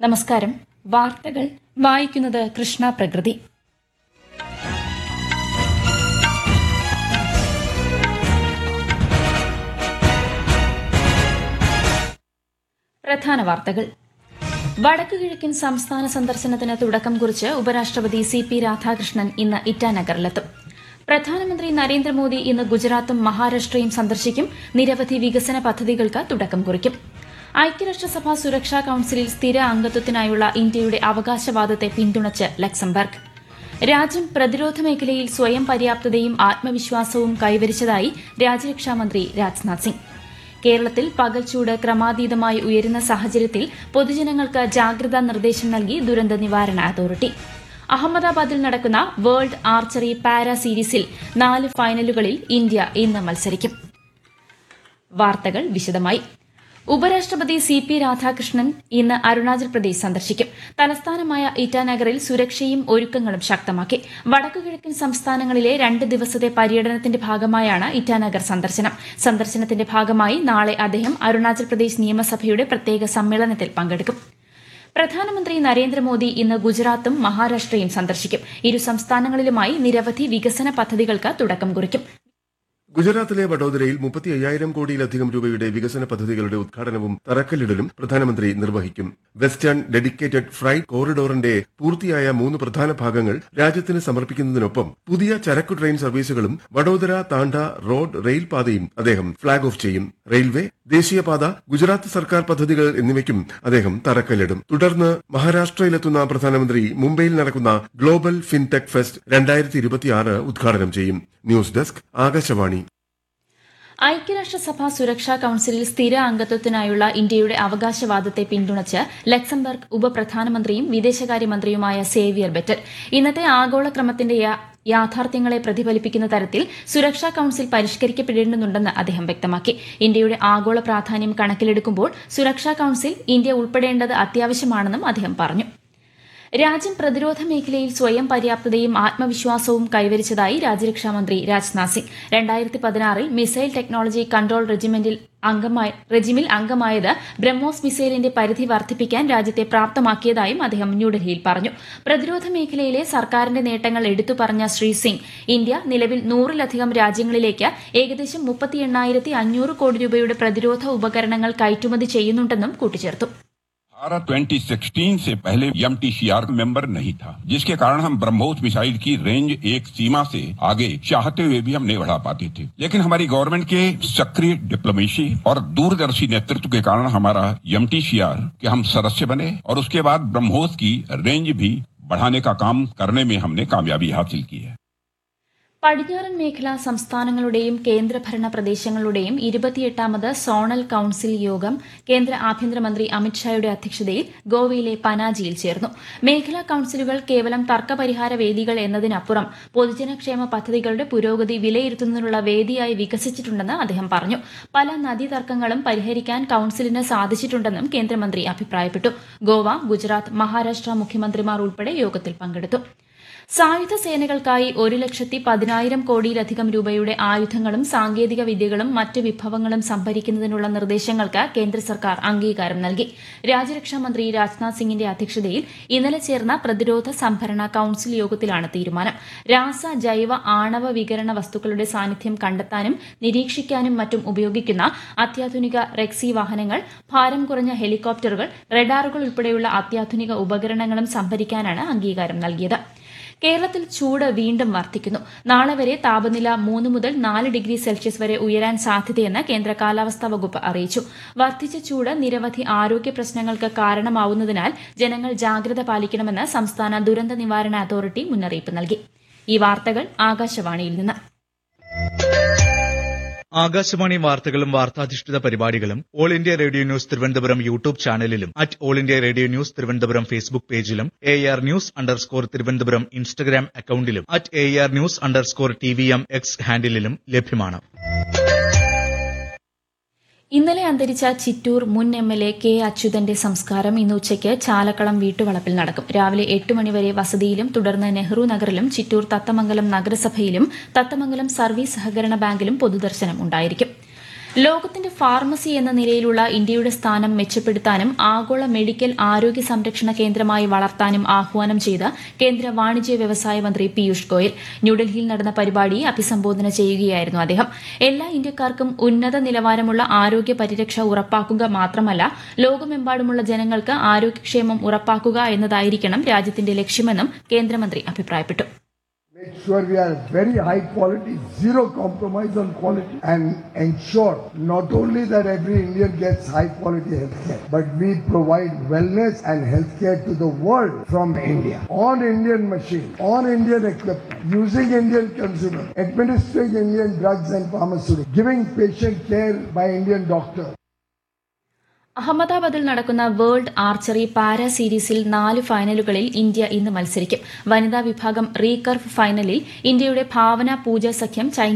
നമസ്കാരം വാർത്തകൾ വായിക്കുന്നത് കൃഷ്ണ പ്രകൃതി പ്രധാന വാർത്തകൾ വടക്കു കിഴക്കൻ സംസ്ഥാന സന്ദർശനത്തിന് തുടക്കം കുറിച്ച് ഉപരാഷ്ട്രപതി സി പി രാധാകൃഷ്ണൻ ഇന്ന് ഇറ്റാനഗറിലെത്തും പ്രധാനമന്ത്രി നരേന്ദ്രമോദി ഇന്ന് ഗുജറാത്തും മഹാരാഷ്ട്രയും സന്ദർശിക്കും നിരവധി വികസന പദ്ധതികൾക്ക് തുടക്കം കുറിക്കും ഐക്യരാഷ്ട്രസഭ സുരക്ഷാ കൌൺസിലിൽ സ്ഥിര അംഗത്വത്തിനായുള്ള ഇന്ത്യയുടെ അവകാശവാദത്തെ പിന്തുണച്ച് ലക്സംബർഗ് രാജ്യം പ്രതിരോധ മേഖലയിൽ സ്വയം പര്യാപ്തതയും ആത്മവിശ്വാസവും കൈവരിച്ചതായി രാജ്യരക്ഷാമന്ത്രി രാജ്നാഥ് സിംഗ് കേരളത്തിൽ പകൽച്ചൂട് ക്രമാതീതമായി ഉയരുന്ന സാഹചര്യത്തിൽ പൊതുജനങ്ങൾക്ക് ജാഗ്രതാ നിർദ്ദേശം നൽകി ദുരന്ത നിവാരണ അതോറിറ്റി അഹമ്മദാബാദിൽ നടക്കുന്ന വേൾഡ് ആർച്ചറി പാരാ സീരീസിൽ നാല് ഫൈനലുകളിൽ ഇന്ത്യ ഇന്ന് മത്സരിക്കും വാർത്തകൾ വിശദമായി ഉപരാഷ്ട്രപതി സി പി രാധാകൃഷ്ണൻ ഇന്ന് അരുണാചൽ പ്രദേശ് സന്ദർശിക്കും തലസ്ഥാനമായ ഇറ്റാനഗറിൽ സുരക്ഷയും ഒരുക്കങ്ങളും ശക്തമാക്കി വടക്കുകിഴക്കൻ സംസ്ഥാനങ്ങളിലെ രണ്ട് ദിവസത്തെ പര്യടനത്തിന്റെ ഭാഗമായാണ് ഇറ്റാനഗർ സന്ദർശനം സന്ദർശനത്തിന്റെ ഭാഗമായി നാളെ അദ്ദേഹം അരുണാചൽ പ്രദേശ് നിയമസഭയുടെ പ്രത്യേക സമ്മേളനത്തിൽ പങ്കെടുക്കും പ്രധാനമന്ത്രി നരേന്ദ്രമോദി ഇന്ന് ഗുജറാത്തും മഹാരാഷ്ട്രയും സന്ദർശിക്കും ഇരു സംസ്ഥാനങ്ങളിലുമായി നിരവധി വികസന പദ്ധതികൾക്ക് തുടക്കം കുറിക്കും ഗുജറാത്തിലെ വഡോദരയിൽ മുപ്പത്തി അയ്യായിരം കോടിയിലധികം രൂപയുടെ വികസന പദ്ധതികളുടെ ഉദ്ഘാടനവും തറക്കല്ലിടലും പ്രധാനമന്ത്രി നിർവഹിക്കും വെസ്റ്റേൺ ഡെഡിക്കേറ്റഡ് ഫ്രൈറ്റ് കോറിഡോറിന്റെ പൂർത്തിയായ മൂന്ന് പ്രധാന ഭാഗങ്ങൾ രാജ്യത്തിന് സമർപ്പിക്കുന്നതിനൊപ്പം പുതിയ ചരക്കു ട്രെയിൻ സർവീസുകളും വഡോദര താണ്ട റോഡ് റെയിൽ പാതയും അദ്ദേഹം ഫ്ളാഗ് ഓഫ് ചെയ്യും റെയിൽവേ ദേശീയപാത ഗുജറാത്ത് സർക്കാർ പദ്ധതികൾ എന്നിവയ്ക്കും അദ്ദേഹം തറക്കല്ലിടും തുടർന്ന് മഹാരാഷ്ട്രയിലെത്തുന്ന പ്രധാനമന്ത്രി മുംബൈയിൽ നടക്കുന്ന ഗ്ലോബൽ ഫിൻടെക് ഫെസ്റ്റ് രണ്ടായിരത്തി ഇരുപത്തിയാറ് ഉദ്ഘാടനം ചെയ്യും ന്യൂസ് ഡെസ്ക് ആകാശവാണി ഐക്യരാഷ്ട്രസഭ സുരക്ഷാ കൌൺസിലിൽ സ്ഥിര അംഗത്വത്തിനായുള്ള ഇന്ത്യയുടെ അവകാശവാദത്തെ പിന്തുണച്ച് ലക്സംബർഗ് ഉപപ്രധാനമന്ത്രിയും വിദേശകാര്യമന്ത്രിയുമായ സേവിയർ ബെറ്റൽ ഇന്നത്തെ ആഗോളക്രമത്തിന്റെ യാ- യാഥാർത്ഥ്യങ്ങളെ പ്രതിഫലിപ്പിക്കുന്ന തരത്തിൽ സുരക്ഷാ കൌൺസിൽ പരിഷ്കരിക്കപ്പെടേണ്ടതുണ്ടെന്ന് അദ്ദേഹം വ്യക്തമാക്കി ഇന്ത്യയുടെ ആഗോള പ്രാധാന്യം കണക്കിലെടുക്കുമ്പോൾ സുരക്ഷാ കൌൺസിൽ ഇന്ത്യ ഉൾപ്പെടേണ്ടത് അത്യാവശ്യമാണെന്നും അദ്ദേഹം പറഞ്ഞു രാജ്യം പ്രതിരോധ മേഖലയിൽ സ്വയം പര്യാപ്തതയും ആത്മവിശ്വാസവും കൈവരിച്ചതായി രാജ്യരക്ഷാമന്ത്രി രാജ്നാഥ് സിംഗ് രണ്ടായിരത്തി പതിനാറിൽ മിസൈൽ ടെക്നോളജി കൺട്രോൾ റെജിമെന്റിൽ അംഗമായി റെജിമിൽ അംഗമായത് ബ്രഹ്മോസ് മിസൈലിന്റെ പരിധി വർദ്ധിപ്പിക്കാൻ രാജ്യത്തെ പ്രാപ്തമാക്കിയതായും അദ്ദേഹം ന്യൂഡൽഹിയിൽ പറഞ്ഞു പ്രതിരോധ മേഖലയിലെ സർക്കാരിന്റെ നേട്ടങ്ങൾ എടുത്തു പറഞ്ഞ ശ്രീ സിംഗ് ഇന്ത്യ നിലവിൽ നൂറിലധികം രാജ്യങ്ങളിലേക്ക് ഏകദേശം മുപ്പത്തി എണ്ണായിരത്തി അഞ്ഞൂറ് കോടി രൂപയുടെ പ്രതിരോധ ഉപകരണങ്ങൾ കയറ്റുമതി ചെയ്യുന്നുണ്ടെന്നും കൂട്ടിച്ചേർത്തു भारत 2016 से पहले एमटीसीआर मेंबर नहीं था जिसके कारण हम ब्रह्मोस मिसाइल की रेंज एक सीमा से आगे चाहते हुए भी हम नहीं बढ़ा पाते थे लेकिन हमारी गवर्नमेंट के सक्रिय डिप्लोमेसी और दूरदर्शी नेतृत्व के कारण हमारा एमटीसीआर के हम सदस्य बने और उसके बाद ब्रह्मोस की रेंज भी बढ़ाने का काम करने में हमने कामयाबी हासिल की है പടിഞ്ഞാറൻ മേഖല സംസ്ഥാനങ്ങളുടെയും കേന്ദ്രഭരണ പ്രദേശങ്ങളുടെയും ഇരുപത്തിയെട്ടാമത് സോണൽ കൌൺസിൽ യോഗം കേന്ദ്ര ആഭ്യന്തരമന്ത്രി അമിത്ഷായുടെ അധ്യക്ഷതയിൽ ഗോവയിലെ പനാജിയിൽ ചേർന്നു മേഖലാ കൌൺസിലുകൾ കേവലം തർക്കപരിഹാര വേദികൾ എന്നതിനപ്പുറം പൊതുജനക്ഷേമ പദ്ധതികളുടെ പുരോഗതി വിലയിരുത്തുന്നതിനുള്ള വേദിയായി വികസിച്ചിട്ടുണ്ടെന്ന് അദ്ദേഹം പറഞ്ഞു പല നദീതർക്കങ്ങളും പരിഹരിക്കാൻ കൌൺസിലിന് സാധിച്ചിട്ടുണ്ടെന്നും കേന്ദ്രമന്ത്രി അഭിപ്രായപ്പെട്ടു ഗോവ ഗുജറാത്ത് മഹാരാഷ്ട്ര മുഖ്യമന്ത്രിമാർ ഉൾപ്പെടെ യോഗത്തിൽ പങ്കെടുത്തു സായുധ സേനകൾക്കായി ഒരു ലക്ഷത്തി പതിനായിരം കോടിയിലധികം രൂപയുടെ ആയുധങ്ങളും സാങ്കേതിക വിദ്യകളും മറ്റ് വിഭവങ്ങളും സംഭരിക്കുന്നതിനുള്ള നിർദ്ദേശങ്ങൾക്ക് കേന്ദ്ര സർക്കാർ അംഗീകാരം നൽകി രാജ്യരക്ഷാമന്ത്രി രാജ്നാഥ് സിംഗിന്റെ അധ്യക്ഷതയിൽ ഇന്നലെ ചേർന്ന പ്രതിരോധ സംഭരണ കൌൺസിൽ യോഗത്തിലാണ് തീരുമാനം രാസ ജൈവ ആണവ വികരണ വസ്തുക്കളുടെ സാന്നിധ്യം കണ്ടെത്താനും നിരീക്ഷിക്കാനും മറ്റും ഉപയോഗിക്കുന്ന അത്യാധുനിക റെക്സി വാഹനങ്ങൾ ഭാരം കുറഞ്ഞ ഹെലികോപ്റ്ററുകൾ റഡാറുകൾ ഉൾപ്പെടെയുള്ള അത്യാധുനിക ഉപകരണങ്ങളും സംഭരിക്കാനാണ് അംഗീകാരം നൽകിയത് കേരളത്തിൽ ചൂട് വീണ്ടും വർദ്ധിക്കുന്നു നാളെ വരെ താപനില മൂന്ന് മുതൽ നാല് ഡിഗ്രി സെൽഷ്യസ് വരെ ഉയരാൻ സാധ്യതയെന്ന് കേന്ദ്ര കാലാവസ്ഥാ വകുപ്പ് അറിയിച്ചു വർദ്ധിച്ച ചൂട് നിരവധി ആരോഗ്യ പ്രശ്നങ്ങൾക്ക് കാരണമാവുന്നതിനാൽ ജനങ്ങൾ ജാഗ്രത പാലിക്കണമെന്ന് സംസ്ഥാന ദുരന്ത നിവാരണ അതോറിറ്റി മുന്നറിയിപ്പ് നൽകി ഈ വാർത്തകൾ ആകാശവാണിയിൽ നിന്ന് ആകാശവാണി വാർത്തകളും വാർത്താധിഷ്ഠിത പരിപാടികളും all India radio news Thiruvananthapuram YouTube ചാനലിലും at all India radio news Thiruvananthapuram Facebook പേജിലും A R news underscore Thiruvananthapuram Instagram അക്കൌണ്ടിലും at A R news underscore T V M X ഹാൻഡിലും ലഭ്യമാണ് ഇന്നലെ അന്തരിച്ച ചിറ്റൂർ മുൻ എം എൽ എ കെ അച്യുതന്റെ സംസ്കാരം ഇന്ന് ഉച്ചയ്ക്ക് ചാലക്കളം വീട്ടുവളപ്പിൽ നടക്കും രാവിലെ എട്ട് മണിവരെ വസതിയിലും തുടർന്ന് നെഹ്റു നഗറിലും ചിറ്റൂർ തത്തമംഗലം നഗരസഭയിലും തത്തമംഗലം സർവീസ് സഹകരണ ബാങ്കിലും പൊതുദർശനം ഉണ്ടായിരിക്കും ലോകത്തിന്റെ ഫാർമസി എന്ന നിലയിലുള്ള ഇന്ത്യയുടെ സ്ഥാനം മെച്ചപ്പെടുത്താനും ആഗോള മെഡിക്കൽ ആരോഗ്യ സംരക്ഷണ കേന്ദ്രമായി വളർത്താനും ആഹ്വാനം ചെയ്ത് കേന്ദ്ര വാണിജ്യ വ്യവസായ മന്ത്രി പീയൂഷ് ഗോയൽ ന്യൂഡൽഹിയിൽ നടന്ന പരിപാടിയെ അഭിസംബോധന ചെയ്യുകയായിരുന്നു അദ്ദേഹം എല്ലാ ഇന്ത്യക്കാർക്കും ഉന്നത നിലവാരമുള്ള ആരോഗ്യ പരിരക്ഷ ഉറപ്പാക്കുക മാത്രമല്ല ലോകമെമ്പാടുമുള്ള ജനങ്ങൾക്ക് ആരോഗ്യക്ഷേമം ഉറപ്പാക്കുക എന്നതായിരിക്കണം രാജ്യത്തിന്റെ ലക്ഷ്യമെന്നും കേന്ദ്രമന്ത്രി അഭിപ്രായപ്പെട്ടു Make sure we are very high quality, zero compromise on quality, and ensure not only that every Indian gets high quality healthcare, but we provide wellness and healthcare to the world from India on Indian machine, on Indian equipment, using Indian consumer, administering Indian drugs and pharmaceuticals, giving patient care by Indian doctors. അഹമ്മദാബാദിൽ നടക്കുന്ന world archery para സീരീസിൽ നാല് ഫൈനലുകളിൽ India ഇന്ന് മത്സരിക്കും വനിതാ വിഭാഗം റീകർവ് ഫൈനലിൽ ഇന്ത്യയുടെ ഭാവന പൂജ സഖ്യം ചൈന